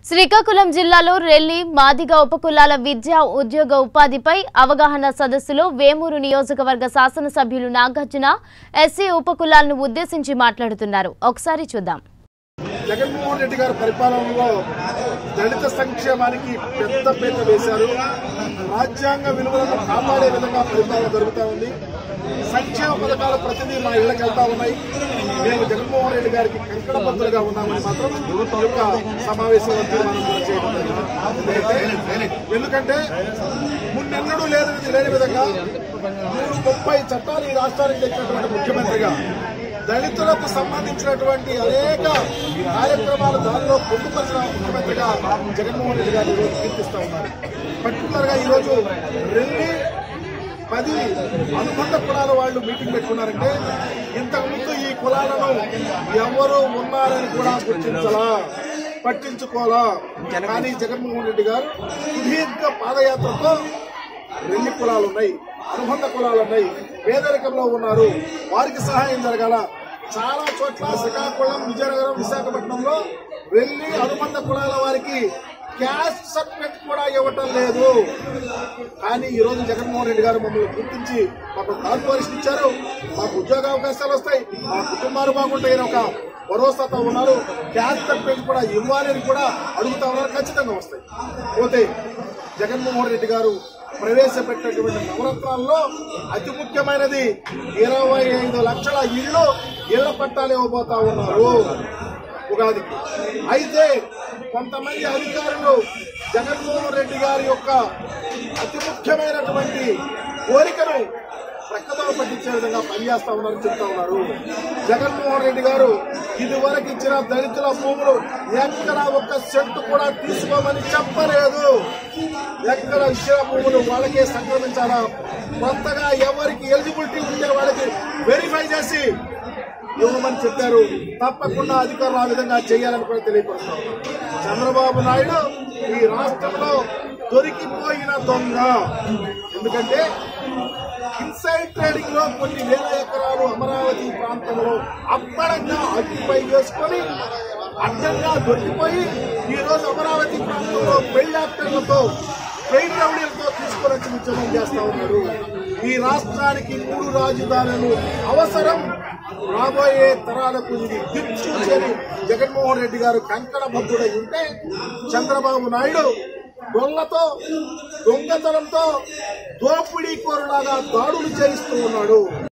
శ్రీకాకుళం జిల్లాలో రెల్లి మాదిగ ఉపకులాల విద్య ఉద్యోగ ఉపాధిపై అవగాహన సదస్సులో వేమూరు నియోజకవర్గ శాసనసభ్యులు నాగార్జున ఎస్సీ ఉపకులాలను ఉద్దేశించి మాట్లాడుతున్నారు ఒకసారి చూద్దాం జగన్మోహన్ రెడ్డి గారి పరిపాలనలో దళిత సంక్షేమానికి పెద్ద పీట వేశారు రాజ్యాంగ విలువలను కాపాడే విధంగా పరిపాలన జరుగుతూ ఉంది సంక్షేమ పథకాలు ప్రతిదీ మా ఇళ్లకు వెళ్తా ఉన్నాయి మేము జగన్మోహన్ రెడ్డి గారికి కంకణబద్దులుగా ఉన్నామని మాత్రం ఈ యొక్క సమావేశంలో తీర్మానం కూడా చేయడం జరిగింది. ఎందుకంటే మున్నెన్నడూ లేని లేని విధంగా నూరు ముప్పై చట్టాలు ఈ రాష్ట్రానికి తెచ్చినటువంటి ముఖ్యమంత్రిగా దళితులకు సంబంధించినటువంటి అనేక కార్యక్రమాలు దానిలో పొందుపరిచిన ముఖ్యమంత్రిగా జగన్మోహన్ రెడ్డి గారు ఈరోజు కీర్తిస్తా ఉన్నారు పర్టికులర్ గా ఈరోజు రెండు పది అనుబంధ కులాల వాళ్ళు మీటింగ్ పెట్టుకున్నారంటే ఇంతకు ముందు ఈ కులాలను ఎవరు ఉన్నారని కూడా గుర్తించలా పట్టించుకోవాలా కానీ జగన్మోహన్ రెడ్డి గారు సుదీర్ఘ పాదయాత్రతో రెల్లి కులాలు ఉన్నాయి అనుబంధ కులాలు ఉన్నాయి పేదరికంలో ఉన్నారు వారికి సహాయం జరగాల చాలా చోట్ల శ్రీకాకుళం విజయనగరం విశాఖపట్నంలో రెల్లి అనుబంధ కులాల వారికి క్యాస్ట్ సర్టిఫికెట్ కూడా ఇవ్వటం లేదు కానీ ఈ రోజు జగన్మోహన్ రెడ్డి గారు మమ్మల్ని గుర్తించి మాకు కార్పొరేషన్ ఇచ్చారు మాకు ఉద్యోగ అవకాశాలు వస్తాయి మా కుటుంబాలు బాగుంటాయని ఒక భరోసాతో ఉన్నారు క్యాస్ట్ సర్టిఫికెట్ కూడా ఇవ్వాలి అని కూడా అడుగుతా ఉన్నారు ఖచ్చితంగా వస్తాయి పోతే జగన్మోహన్ రెడ్డి గారు ప్రవేశపెట్టినటువంటి నవరత్నాల్లో అతి ముఖ్యమైనది ఇరవై ఐదు లక్షల ఇళ్ళు ఇళ్ల పట్టాలు ఇవ్వబోతా ఉన్నారు ఉగాదికి అయితే కొంతమంది అధికారులు జగన్మోహన్ రెడ్డి గారి యొక్క అతి ముఖ్యమైనటువంటి కోరికను ప్రక్కదోవ పట్టించే విధంగా పనిచేస్తా ఉన్నారని చెప్తా ఉన్నారు జగన్మోహన్ రెడ్డి గారు ఇదివరకు ఇచ్చిన దళితుల భూములు ఎక్కడ ఒక్క సెంటు కూడా తీసుకోమని చెప్పలేదు ఎక్కడ ఇచ్చిన భూములు వాళ్ళకే సంక్రమించాలా కొత్తగా ఎవరికి ఎలిజిబిలిటీ ఉంటే వాళ్ళకి వెరిఫై చేసి ఇవ్వమని చెప్పారు తప్పకుండా అధికారులు ఆ విధంగా చేయాలని కూడా తెలియపరుస్తాం చంద్రబాబు నాయుడు ఈ రాష్ట్రంలో దొరికిపోయిన దొంగ ఎందుకంటే ఇన్సైడ్ ట్రేడింగ్ లో కొన్ని వేల ఎకరాలు అమరావతి ప్రాంతంలో అప్పడంగా అడ్డుపై వేసుకొని అడ్డంగా దొరికిపోయి ఈ రోజు అమరావతి ప్రాంతంలో పెళ్లాక్టర్లతో పెయిన్ రౌడీలతో తీసుకొని వచ్చి ఉద్యమం చేస్తా ఉన్నారు ఈ రాష్ట్రానికి మూడు రాజధానులు అవసరం రాబోయే తరాలకు ఇది దిక్సూచని జగన్మోహన్ రెడ్డి గారు కంకణ భద్రుడై ఉంటే చంద్రబాబు నాయుడు దొంగతో దొంగతనంతో దోపిడీ కోరులాగా దాడులు చేయిస్తూ ఉన్నాడు